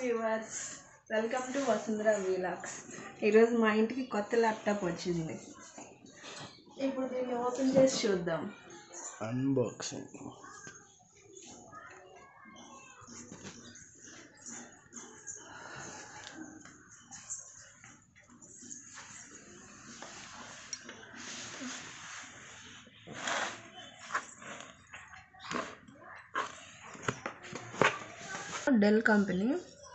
viewers welcome to Vasundhara vlogs ఈరోజు మా ఇంటికి కొత్త ల్యాప్టాప్ వచ్చింది ఇప్పుడు దీన్ని ఓపెన్ చేసి చూద్దాం unboxing Dell company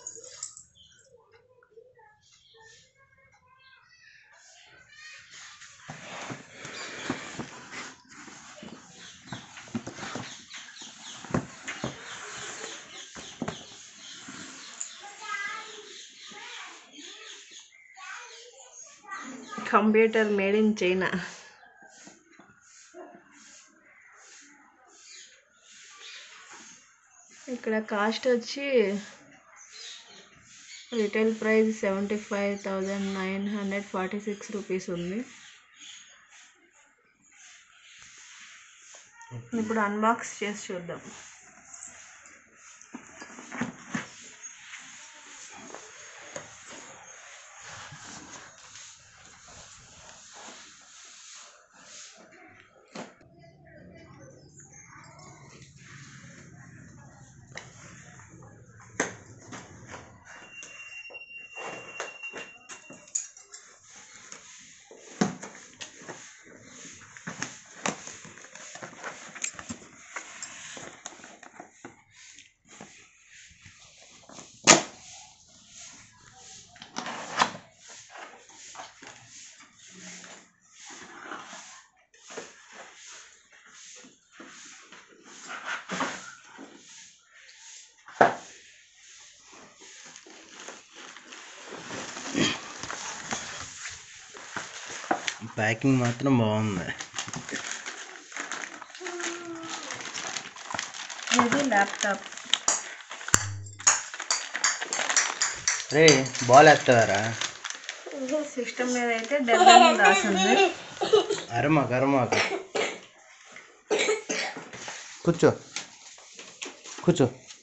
computer made in China ఇక్కడ కాస్ట్ వచ్చి retail price seventy five thousand nine hundred forty six rupees ఉంది ఇప్పుడు అన్బాక్స్ చేసి చూద్దాం ప్యాకింగ్ మాత్రం బాగుంది ఇది ల్యాప్టాప్ రే బాల్ వేస్తావారా సిస్టమ్ మీద అయితే డెల్ అని రాసింది అరమాకు అరమాకు కూర్చో కూర్చో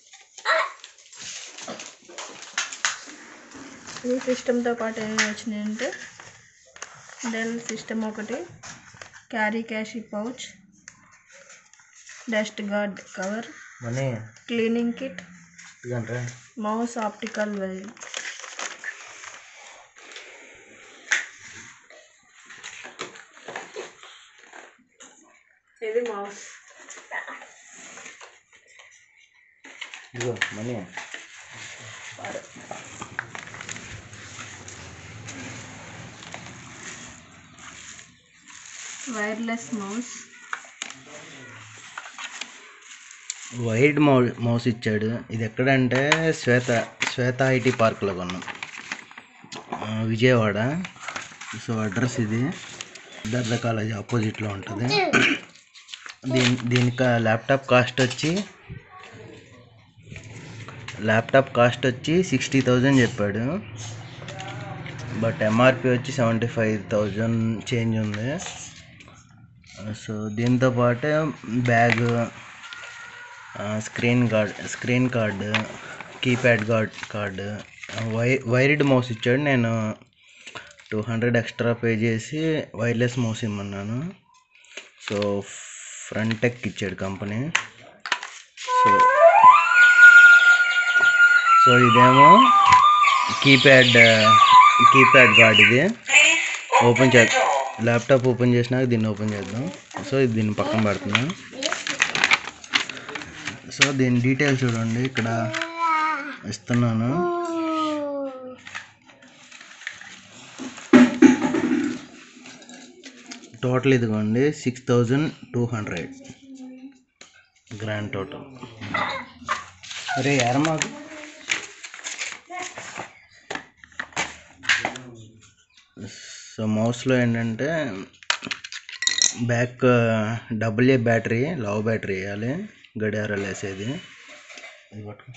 ఈ సిస్టమ్తో పాటు ఏమేమి వచ్చినాయంటే డెల్ సిస్టమ్ ఒకటి carry case pouch dust guard cover మనీ క్లీనింగ్ కిట్ ఇదంటే మౌస్ ఆప్టికల్ వైర్ ఇది మౌస్ ఇదిగో మనీ వైర్లెస్ మౌస్ వైడ్ మౌ మౌస్ ఇచ్చాడు ఇది ఎక్కడంటే శ్వేత శ్వేత ఐటీ పార్క్లో కొన్నాం ఆ, విజయవాడ సో అడ్రస్ ఇది సిద్ధార్థ కాలేజ్ ఆపోజిట్లో ఉంటుంది దీని దీనికి ల్యాప్టాప్ కాస్ట్ వచ్చి ల్యాప్టాప్ కాస్ట్ వచ్చి సిక్స్టీ థౌజండ్ చెప్పాడు బట్ ఎంఆర్పి వచ్చి సెవెంటీ ఫైవ్ థౌజండ్ చేంజ్ ఉంది సో దీంతో పాటే bag screen guard screen card keypad guard card వై వైర్డ్ మౌస్ ఇచ్చాడు నేను టూ హండ్రెడ్ ఎక్స్ట్రా పే చేసి వైర్లెస్ మౌస్ ఇమ్మన్నాను సో ఫ్రంట్ టెక్ ఇచ్చాడు కంపెనీ సో సో ఇదేమో కీప్యాడ్ కీప్యాడ్ గార్డ్ ఇది ఓపెన్ చే ల్యాప్టాప్ ఓపెన్ చేసినాక దీన్ని ఓపెన్ చేద్దాం సో ఇది దీన్ని పక్కన పెడుతున్నా సో దీని డీటెయిల్స్ చూడండి ఇక్కడ ఇస్తున్నాను టోటల్ ఇదిగోండి six thousand two hundred grand total అరే ఎరమాకు సో మౌస్లో ఏంటంటే బ్యాక్ డబుల్ ఏ బ్యాటరీ లవ్ బ్యాటరీ వేయాలి గడియారాలు వేసేది ఇది పట్టుకో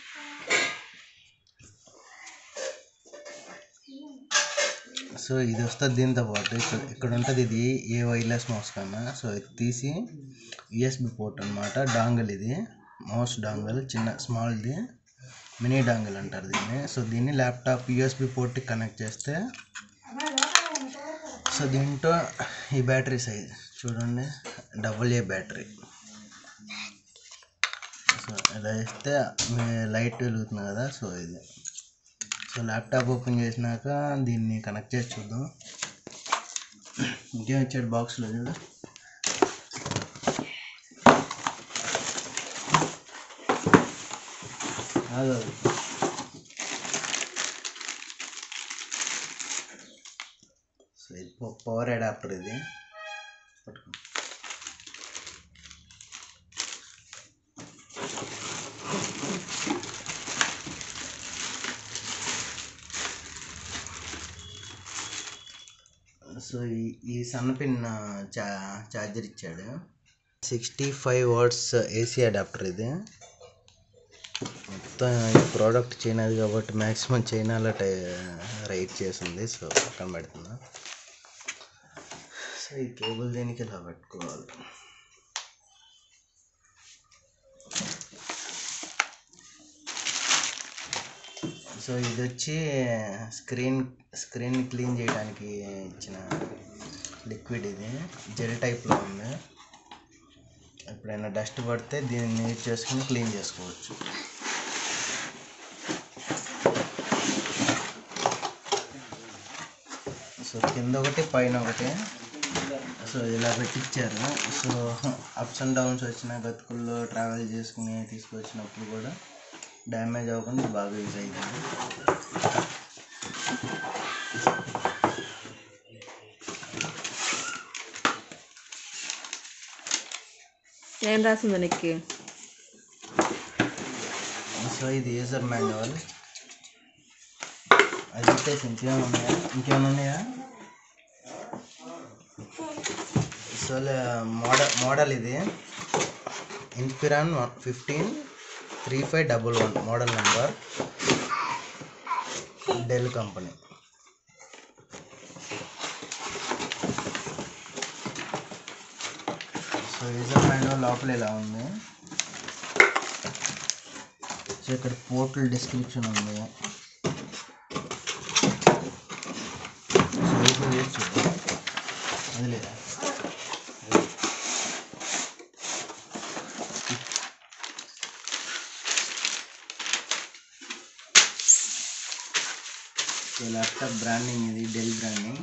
సో ఇది వస్తుంది దీంతో పాటు ఇక్కడ ఇక్కడ ఉంటుంది ఇది ఏ వైర్లెస్ మౌస్ కన్నా సో ఇది తీసి యూఎస్బి పోర్ట్ అనమాట డాంగల్ ఇది మౌస్ డాంగల్ చిన్న స్మాల్ది మినీ డాంగిల్ అంటారు దీన్ని సో దీన్ని ల్యాప్టాప్ యూఎస్బి పోర్ట్కి కనెక్ట్ చేస్తే సో దీంట్లో ఈ బ్యాటరీ సైజ్ చూడండి డబుల్ ఏ బ్యాటరీ సో ఇలా ఇస్తే మీ లైట్ వెలుగుతుంది కదా సో ఇది సో ల్యాప్టాప్ ఓపెన్ చేసినాక దీన్ని కనెక్ట్ చేసి చూద్దాం ఇంకేం ఇచ్చాడు బాక్స్లో చూడు కాదు సో ఇది పవర్ అడాప్టర్ ఇది పట్టుకో సో ఈ ఈ సన్నపిన్ చా ఛార్జర్ ఇచ్చాడు sixty five watts AC adapter ఇది మొత్తం ఈ ప్రోడక్ట్ చైనాది కాబట్టి మ్యాక్సిమం చైనాలో టై రైట్ చేసింది సో పక్కన పెడుతున్నా సో ఈ కేబుల్ దీనికి ఇలా పెట్టుకోవాలి సో ఇది వచ్చి స్క్రీన్ స్క్రీన్ క్లీన్ చేయడానికి ఇచ్చిన లిక్విడ్ ఇది జెల్ టైప్లో ఉంది ఎప్పుడైనా డస్ట్ పడితే దీన్ని యూజ్ చేసుకుని క్లీన్ చేసుకోవచ్చు సో కింద ఒకటి పైన ఒకటి సో ఇలా పెట్టించారు సో అప్స్ అండ్ డౌన్స్ వచ్చిన గతుకుల్లో ట్రావెల్ చేసుకుని తీసుకొచ్చినప్పుడు కూడా డ్యామేజ్ అవ్వకుండా ఇది బాగా యూజ్ అయింది ఏం రాసింది నీకు సో ఇది యూజర్ మాన్యువల్ అది వచ్చేసి ఇంకేమైనా ఉన్నాయా ఇంకేమైనా ఉన్నాయా సో మోడల్ మోడల్ ఇది Inspiron fifteen three five double one model number Dell company so user manual లోపల ఇలా ఉంది సో ఇక్కడ పోర్టల్ డిస్క్రిప్షన్ ఉంది సో ఇప్పుడు వేసి చూద్దాం అది లేదా సో ల్యాప్టాప్ బ్రాండింగ్ ఇది డెల్ బ్రాండింగ్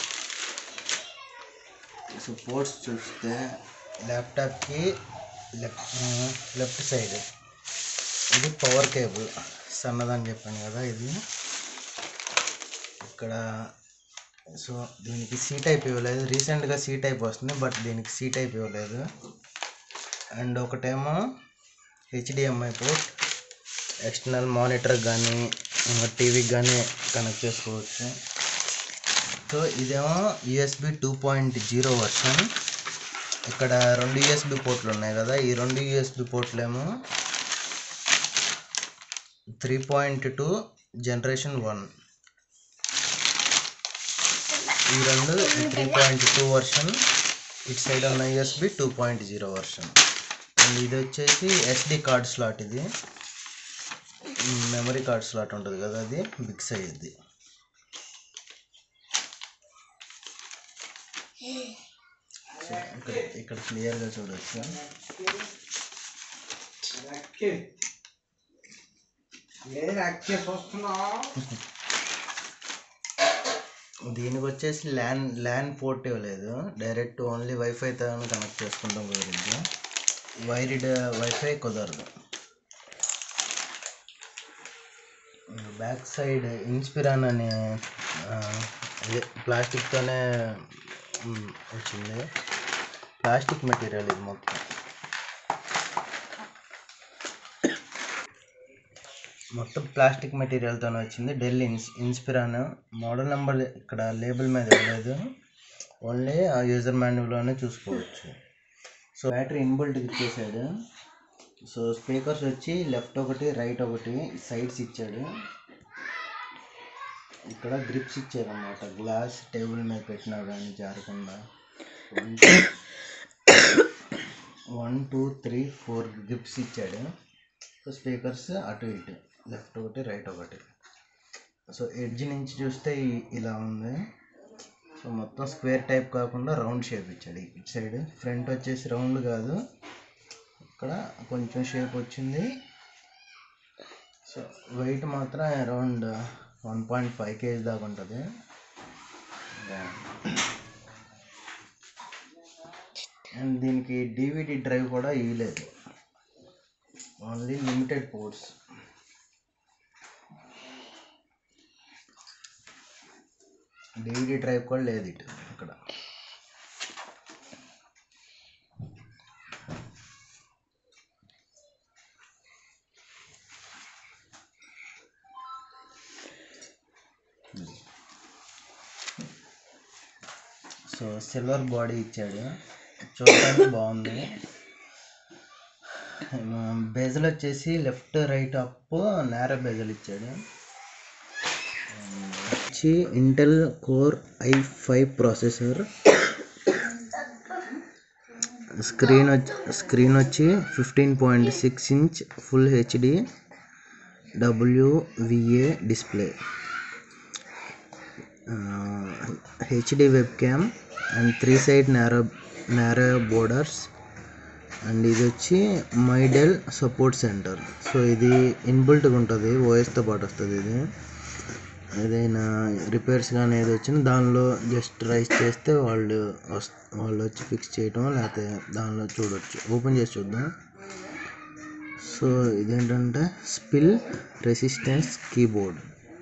సో పోర్ట్స్ చూస్తే ల్యాప్టాప్కి లెఫ్ట్ లెఫ్ట్ సైడ్ ఇది పవర్ కేబుల్ సన్నదని చెప్పాను కదా ఇది ఇక్కడ సో దీనికి సీ టైప్ ఇవ్వలేదు రీసెంట్గా సీ టైప్ వస్తుంది బట్ దీనికి సీ టైప్ ఇవ్వలేదు అండ్ ఒకటేమో హెచ్డిఎంఐ పోర్ట్ ఎక్స్టర్నల్ మానిటర్ కానీ టీవీకి కానీ కనెక్ట్ చేసుకోవచ్చు సో ఇదేమో USB two point zero version ఇక్కడ రెండు యూఎస్బి పోర్ట్లు ఉన్నాయి కదా ఈ రెండు యూఎస్బి పోర్ట్లు ఏమో three point two generation one ఈ రెండు త్రీ పాయింట్ టూ వర్షన్ ఇటు సైడ్ ఉన్న USB two point zero version and ఇది వచ్చేసి ఎస్డి కార్డ్ స్లాట్ ఇది మెమరీ కార్డ్ స్లాట్ ఉంటుంది కదా అది బిగ్ సైజ్ది సో ఇక్కడ ఇక్కడ క్లియర్గా చూడొచ్చు దీనికి వచ్చేసి ల్యాన్ ల్యాన్ పోర్ట్ ఇవ్వలేదు డైరెక్ట్ ఓన్లీ వైఫైతో కనెక్ట్ చేసుకుంటాం కుదిరిద్ది వైర్డ్ వైఫై కుదరదు బ్యాక్ సైడ్ ఇన్స్పిరాన్ అనే ఆ, అదే ప్లాస్టిక్తోనే మ్, వచ్చింది ప్లాస్టిక్ మెటీరియల్ ఇది మొత్తం మొత్తం ప్లాస్టిక్ మెటీరియల్తో వచ్చింది డెల్ ఇన్స్ ఇన్స్పిరాన్ మోడల్ నెంబర్ ఇక్కడ లేబుల్ మీద ఇవ్వలేదు ఓన్లీ ఆ యూజర్ మాన్యువల్లోనే చూసుకోవచ్చు సో బ్యాటరీ ఇన్బుల్ట్ ఇచ్చేసాడు సో స్పీకర్స్ వచ్చి లెఫ్ట్ ఒకటి రైట్ ఒకటి సైడ్స్ ఇచ్చాడు ఇక్కడ గ్రిప్స్ ఇచ్చారు అన్నమాట గ్లాస్ టేబుల్ మీద పెట్టినా కానీ జారకుండా one two three four grips ఇచ్చాడు సో స్పీకర్స్ అటు ఇటు లెఫ్ట్ ఒకటి రైట్ ఒకటి సో ఎడ్జ్ నుంచి చూస్తే ఈ- ఇలా ఉంది సో మొత్తం స్క్వేర్ టైప్ కాకుండా రౌండ్ షేప్ ఇచ్చాడు ఇటు సైడ్ ఫ్రంట్ వచ్చేసి రౌండ్ కాదు ఇక్కడ కొంచెం షేప్ వచ్చింది సో వెయిట్ మాత్రం around one point five kg దాకా ఉంటుంది అండ్ దీనికి డివిడి డ్రైవ్ కూడా ఇవ్వలేదు only limited ports DVD drive కూడా లేదు ఇటు ఇక్కడ సో సిల్వర్ బాడీ ఇచ్చాడు చూడడానికి బాగుంది బెజల్ వచ్చేసి left right up narrow bezel ఇచ్చాడు వచ్చి Intel core i five processor screen వచ్చి స్క్రీన్ వచ్చి fifteen point six inch full HD WVA display HD webcam and three side narrow narrow borders and ఇది వచ్చి మైడెల్ support centre so ఇది ఇన్బిల్ట్గా ఉంటుంది ఓఎస్తో పాటు వస్తుంది ఇది ఏదైనా రిపేర్స్ కానీ ఏది వచ్చినా దానిలో జస్ట్ రైస్ చేస్తే వాళ్ళు వస్ వాళ్ళు వచ్చి ఫిక్స్ చేయటం లేకపోతే దానిలో చూడొచ్చు ఓపెన్ చేసి చూద్దాం సో ఇదేంటంటే spill resistance keyboard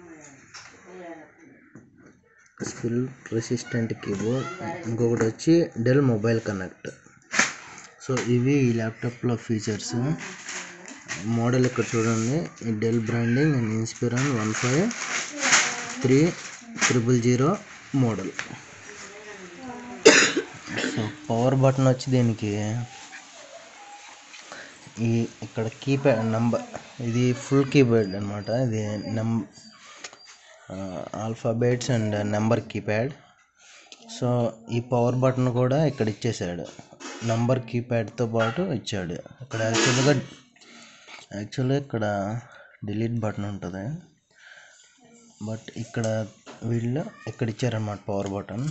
spill resistant keyboard ఇంకొకటి వచ్చి డెల్ మొబైల్ కనెక్ట్ సో ఇవి ఈ ల్యాప్టాప్లో ఫీచర్స్ మోడల్ ఇక్కడ చూడండి ఈ Dell branding and Inspiron one five three triple zero model so power button వచ్చి దీనికి ఈ ఇక్కడ కీప్యాడ్ నంబర్ ఇది ఫుల్ కీప్యాడ్ అనమాట ఇది నం alphabets and number keypad so ఈ పవర్ బటన్ కూడా ఇక్కడ ఇచ్చేసాడు నంబర్ కీప్యాడ్తో పాటు ఇచ్చాడు ఇక్కడ యాక్చువల్గా యాక్చువల్గా ఇక్కడ డిలీట్ బటన్ ఉంటుంది బట్ ఇక్కడ వీళ్ళు ఇక్కడ ఇచ్చారన్నమాట పవర్ బటన్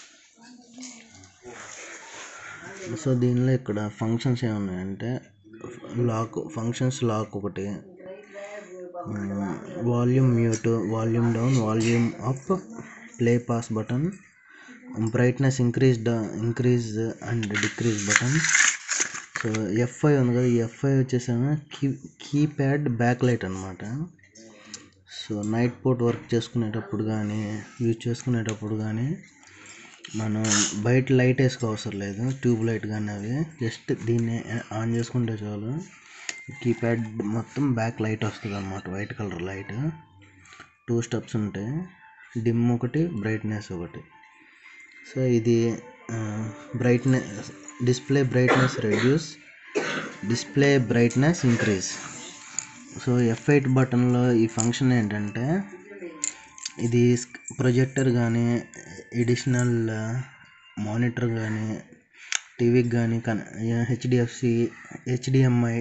సో దీనిలో ఇక్కడ ఫంక్షన్స్ ఏమున్నాయంటే లాక్ ఫంక్షన్స్ లాక్ ఒకటి volume mute volume down volume up play pause button brightness increase increase and decrease button so FI ఉంది కదా ఈ ఎఫ్ఐ వచ్చేసాము కీ కీప్యాడ్ బ్యాక్ లైట్ అనమాట సో నైట్ పూట్ వర్క్ చేసుకునేటప్పుడు కానీ యూజ్ చేసుకునేటప్పుడు కానీ మనం బయట లైట్ వేసుకో అవసరం లేదు ట్యూబ్ లైట్ కానీ అవి జస్ట్ దీన్ని ఆన్ చేసుకుంటే చాలు కీప్యాడ్ మొత్తం బ్యాక్ లైట్ వస్తుంది అనమాట white colour light two steps ఉంటాయి డిమ్ ఒకటి బ్రైట్నెస్ ఒకటి సో ఇది brightness display brightness reduce display brightness increase so F eight బటన్లో ఈ ఫంక్షన్ ఏంటంటే ఇది ప్రొజెక్టర్ కానీ ఎడిషనల్ మానిటర్ కానీ టీవీకి కానీ కన్ హెచ్డిఎఫ్సి హెచ్డిఎంఐ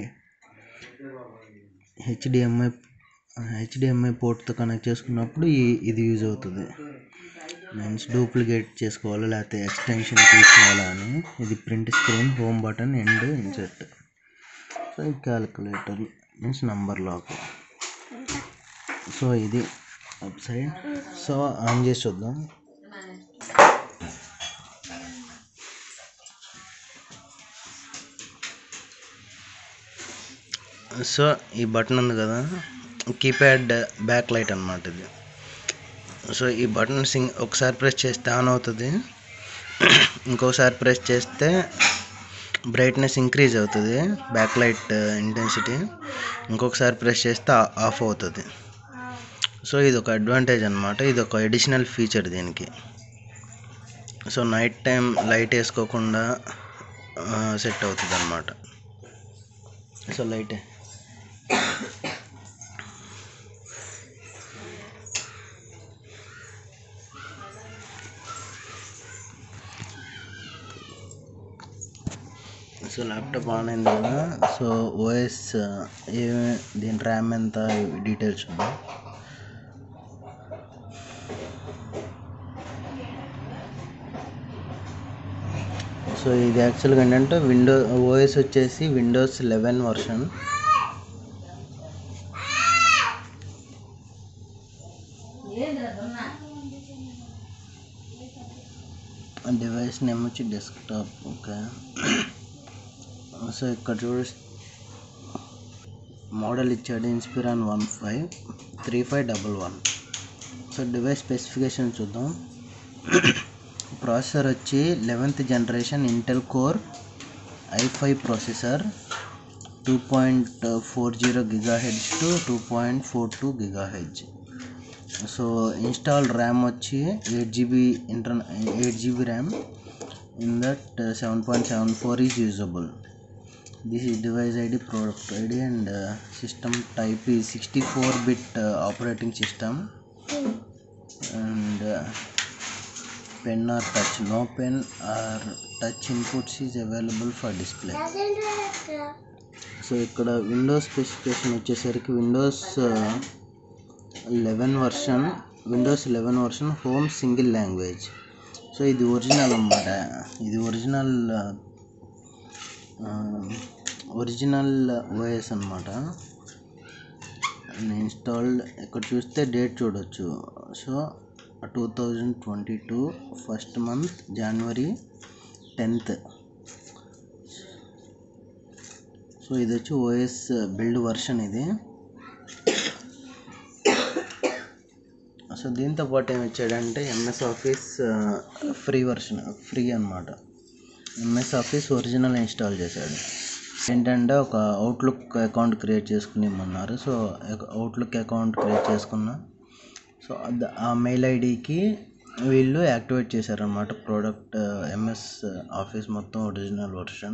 హెచ్డిఎంఐ హెచ్డిఎంఐ పోర్ట్తో కనెక్ట్ చేసుకున్నప్పుడు ఈ ఇది యూజ్ అవుతుంది మీన్స్ డూప్లికేట్ చేసుకోవాలి లేకపోతే ఎక్స్టెన్షన్ తీసుకోవాలా అని ఇది print screen home button end insert so ఈ calculator means number lock so ఇది అప్ సైడ్ సో ఆన్ చేసి చూద్దాం సో ఈ బటన్ ఉంది కదా కీప్యాడ్ బ్యాక్ లైట్ అనమాట ఇది సో ఈ బటన్ సింగ్ ఒకసారి ప్రెస్ చేస్తే ఆన్ అవుతుంది ఇంకోసారి ప్రెస్ చేస్తే బ్రైట్నెస్ ఇంక్రీజ్ అవుతుంది బ్యాక్ లైట్ ఇంటెన్సిటీ ఇంకొకసారి ప్రెస్ చేస్తే ఆ- ఆఫ్ అవుతుంది సో ఇది ఒక అడ్వాంటేజ్ అనమాట ఇది ఒక అడిషనల్ ఫీచర్ దీనికి సో నైట్ టైం లైట్ వేసుకోకుండా సెట్ అవుతుంది అనమాట so light so laptop on అయింది కదా సో ఓఎస్ ఏమి దీని ర్యామ్ ఎంత డీటెయిల్స్ ఉన్నాయి సో ఇది యాక్చువల్గా ఏంటంటే విండో ఓఎస్ వచ్చేసి Windows eleven version device name వచ్చి డెస్క్టాప్ ఓకే సో ఇక్కడ చూడ మోడల్ ఇచ్చాడు Inspiron one five three five double one so device specification చూద్దాం ప్రాసెసర్ వచ్చి eleventh generation Intel core i five processor two point four zero giga hertz to two point four two giga hertz so install RAM వచ్చి eight GB inter eight GB RAM in that seven point seven four is usable this is device id product id and uh, system type is 64 bit uh, operating system and uh, pen or touch no pen or touch inputs is available for display so ఇక్కడ Windows specification వచ్చేసరికి Windows eleven version Windows eleven version home single language so ఇది original అన్నమాట ఇది original original OS అనమాట installed ఇక్కడ చూస్తే date చూడొచ్చు so two thousand twenty two first month జనవరి టెన్త్ సో ఇది వచ్చి ఓఎస్ బిల్డ్ వర్షన్ ఇది సో దీంతో పాటు ఏమి ఇచ్చాడంటే MS Office free version free అనమాట ఎంఎస్ ఆఫీస్ ఒరిజినల్ ఇన్స్టాల్ చేశాడు ఏంటంటే ఒక అవుట్లుక్ అకౌంట్ క్రియేట్ చేసుకుని ఇమ్మన్నారు సో అవుట్లుక్ అకౌంట్ క్రియేట్ చేసుకున్నా సో అద- ఆ మెయిల్ ఐడికి వీళ్ళు యాక్టివేట్ చేశారనమాట ప్రోడక్ట్ ఎంఎస్ ఆఫీస్ మొత్తం ఒరిజినల్ వర్షన్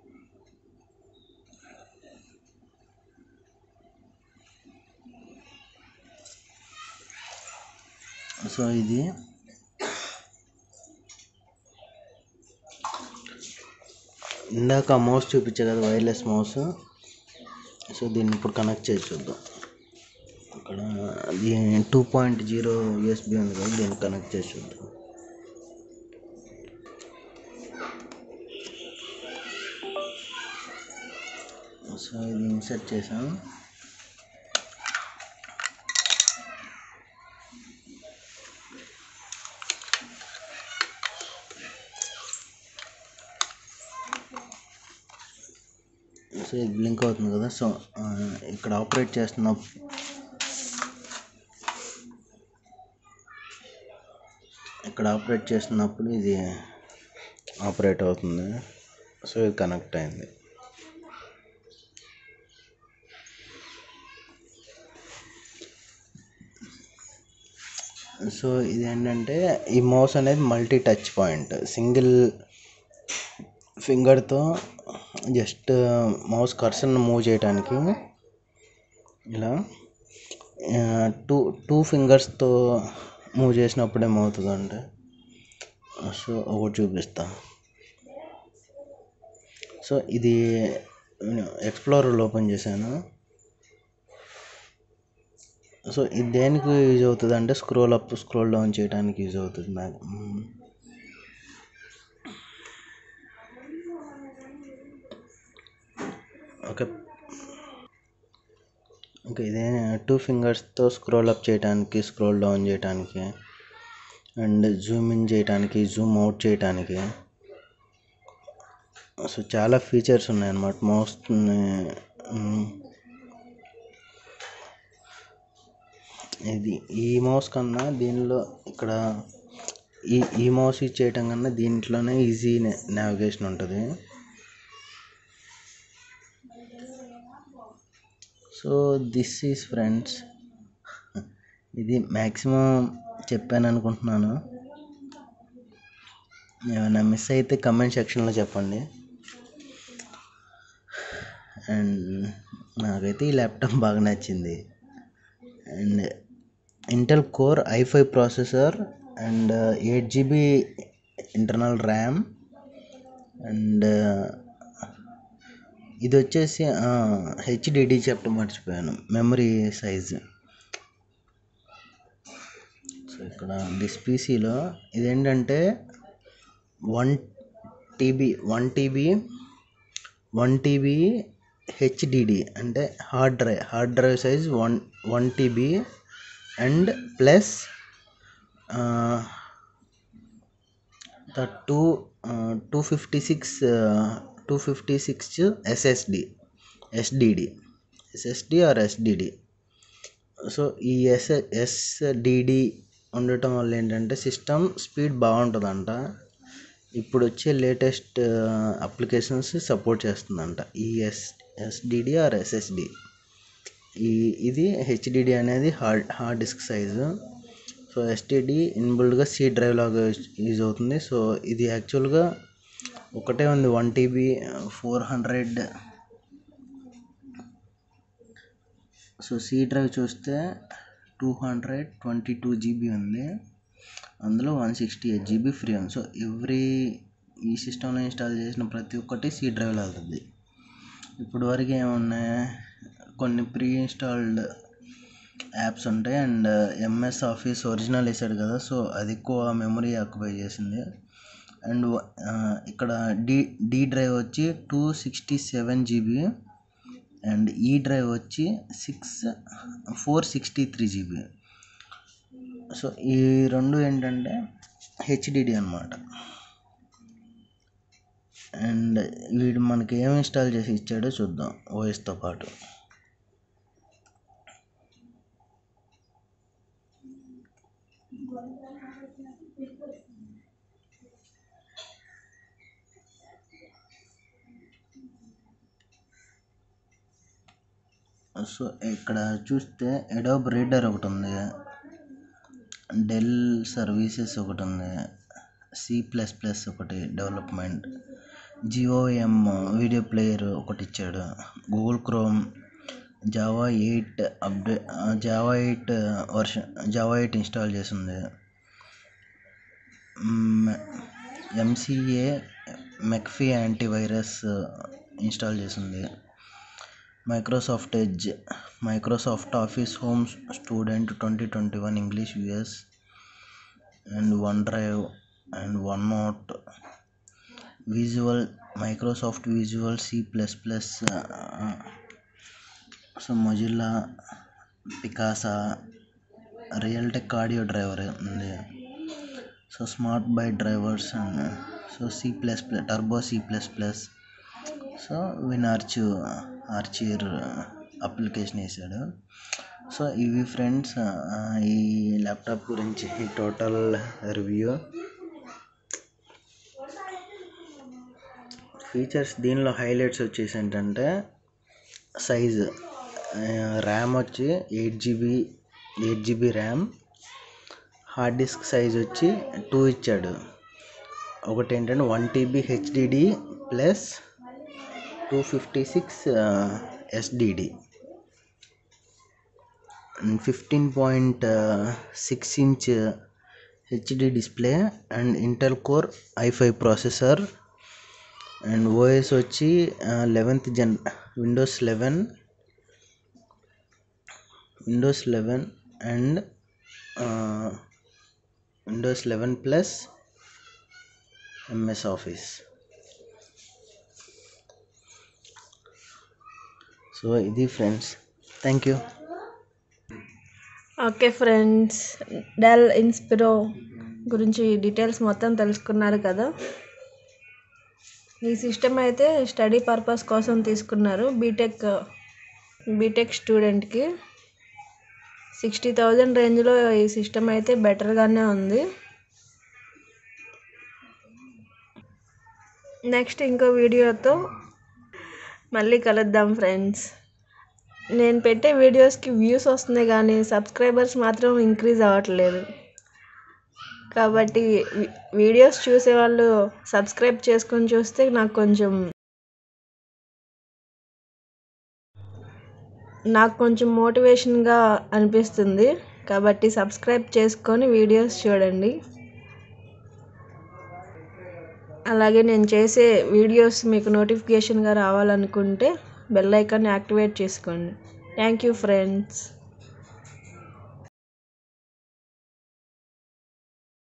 సో ఇది ఇందాక మౌస్ చూపించా కదా వైర్లెస్ మౌస్ సో దీన్ని ఇప్పుడు కనెక్ట్ చేసి చూద్దాం ఇక్కడ ఇది టూ పాయింట్ జీరో యూఎస్బి ఉంది కదా దీన్ని కనెక్ట్ చేసి చూద్దాం సో ఇది ఇన్సర్ట్ చేసాం సో ఇది బ్లింక్ అవుతుంది కదా సో ఆ, ఇక్కడ ఆపరేట్ చేస్తున్న ఇక్కడ ఆపరేట్ చేస్తున్నప్పుడు ఇది ఆపరేట్ అవుతుంది సో ఇది కనెక్ట్ అయింది సో ఇది ఏంటంటే ఈ మౌస్ అనేది మల్టీ టచ్ పాయింట్ సింగిల్ ఫింగర్తో జస్ట్ మౌస్ కర్సర్ని మూవ్ చేయడానికి ఇలా టూ టూ ఫింగర్స్తో మూవ్ చేసినప్పుడు ఏమవుతుందంటే సో ఒకటి చూపిస్తా సో ఇది ఎక్స్ప్లోరర్లో ఓపెన్ చేశాను సో ఇది దేనికి యూజ్ అవుతుంది అంటే స్క్రోల్ అప్ స్క్రోల్ డౌన్ చేయడానికి యూజ్ అవుతుంది నాకు ఓకే ఓకే ఇదే టూ ఫింగర్స్తో స్క్రోల్ అప్ చేయడానికి స్క్రోల్ డౌన్ చేయడానికి అండ్ జూమ్ ఇన్ చేయడానికి జూమ్ అవుట్ చేయడానికి సో చాలా ఫీచర్స్ ఉన్నాయన్నమాట మౌస్ ఇది ఈ మౌస్ కన్నా దీనిలో ఇక్కడ ఈ ఈ మౌస్ యూజ్ చేయటం కన్నా దీంట్లోనే ఈజీ నావిగేషన్ ఉంటుంది సో దిస్ ఈజ్ ఫ్రెండ్స్ ఇది మ్యాక్సిమం చెప్పాను అనుకుంటున్నాను ఏమైనా మిస్ అయితే కమెంట్ సెక్షన్లో చెప్పండి అండ్ నాకైతే ఈ ల్యాప్టాప్ బాగా నచ్చింది and Intel core i five processor and eight GB internal RAM and ఇది వచ్చేసి హెచ్డిడి చెప్పడం మర్చిపోయాను మెమరీ సైజు సో ఇక్కడ దిస్ పీసీలో ఇదేంటంటే one TB one TB one TB HDD అంటే hard drive hard drive size one one TB and plus the two two fifty six two fifty six SSD SDD SSD or SDD so ఈ S SDD ఉండటం వల్ల ఏంటంటే system speed బాగుంటుందంట ఇప్పుడు వచ్చే latest applications support చేస్తుందంట ఈ S SDD are SSD ఈ ఇది హెచ్డిడి అనేది hard hard disk size so STD ఇన్బుల్డ్గా సి డ్రైవ్ లాగా యూజ్ అవుతుంది సో ఇది యాక్చువల్గా ఒకటే ఉంది one TB four hundred so C drive చూస్తే two hundred twenty two GB ఉంది అందులో one sixty eight GB free ఉంది సో ఎవ్రీ ఈ సిస్టంలో ఇన్స్టాల్ చేసిన ప్రతి ఒక్కటి సి డ్రైవ్లో వెళ్తుంది ఇప్పుడు వరకు ఏమున్నాయి కొన్ని ప్రీ ఇన్స్టాల్డ్ యాప్స్ ఉంటాయి అండ్ ఎంఎస్ ఆఫీస్ ఒరిజినల్ వేసాడు కదా సో అది ఎక్కువ మెమరీ ఆక్యుపై చేసింది అండ్ ఇక్కడ డి డి డ్రైవ్ వచ్చి two sixty seven GB and ఈ డ్రైవ్ వచ్చి six four sixty three GB so ఈ రెండు ఏంటంటే హెచ్డిడి అనమాట అండ్ వీడు మనకి ఏం ఇన్స్టాల్ చేసి ఇచ్చాడో చూద్దాం ఓఎస్తో పాటు సో ఇక్కడ చూస్తే ఎడోబ్ రీడర్ ఒకటి ఉంది డెల్ సర్వీసెస్ ఒకటి ఉంది సి ప్లస్ ప్లస్ ఒకటి డెవలప్మెంట్ జిఓఎం వీడియో ప్లేయర్ ఒకటి ఇచ్చాడు Google Chrome Java eight update Java eight version Java eight install చేసింది ఎంసీఏ మెక్ఫీ యాంటీవైరస్ ఇన్స్టాల్ చేసింది Microsoft Edge Microsoft Office home student twenty twenty one English US and OneDrive and OneNote visual Microsoft visual C plus plus so Mozilla Picasa Realtek audio driver ఉంది so SmartByte drivers and so C plus plus turbo C plus plus so వినార్చు archiver application వేసాడు so ఇవి friends ఈ laptop గురించి ఈ total review features దీనిలో highlights వచ్చేసి ఏంటంటే సైజు ర్యామ్ వచ్చి eight GB eight GB RAM hard disk size వచ్చి టూ ఇచ్చాడు ఒకటి ఏంటంటే one TB HDD plus two fifty six SDD fifteen point six inch HD display and Intel core i five processor and OS వచ్చి eleventh gen Windows eleven Windows eleven and Windows eleven plus MS Office so ఇది friends thank you okay friends Dell Inspiron గురించి details మొత్తం తెలుసుకున్నారు కదా ఈ system అయితే study purpose కోసం తీసుకున్నారు బీటెక్ బీటెక్ స్టూడెంట్కి సిక్స్టీ థౌజండ్ రేంజ్లో ఈ సిస్టమ్ అయితే బెటర్గానే ఉంది నెక్స్ట్ ఇంకో వీడియోతో మళ్ళీ కలుద్దాం ఫ్రెండ్స్ నేను పెట్టే వీడియోస్కి వ్యూస్ వస్తున్నాయి కానీ సబ్స్క్రైబర్స్ మాత్రం ఇంక్రీజ్ అవ్వట్లేదు కాబట్టి వి- వీడియోస్ చూసేవాళ్ళు సబ్స్క్రైబ్ చేసుకొని చూస్తే నాకు కొంచెం నాకు కొంచెం మోటివేషన్గా అనిపిస్తుంది కాబట్టి సబ్స్క్రైబ్ చేసుకొని వీడియోస్ చూడండి అలాగే నేను చేసే వీడియోస్ మీకు నోటిఫికేషన్గా రావాలనుకుంటే బెల్ ఐకాన్ యాక్టివేట్ చేసుకోండి థ్యాంక్ యూ ఫ్రెండ్స్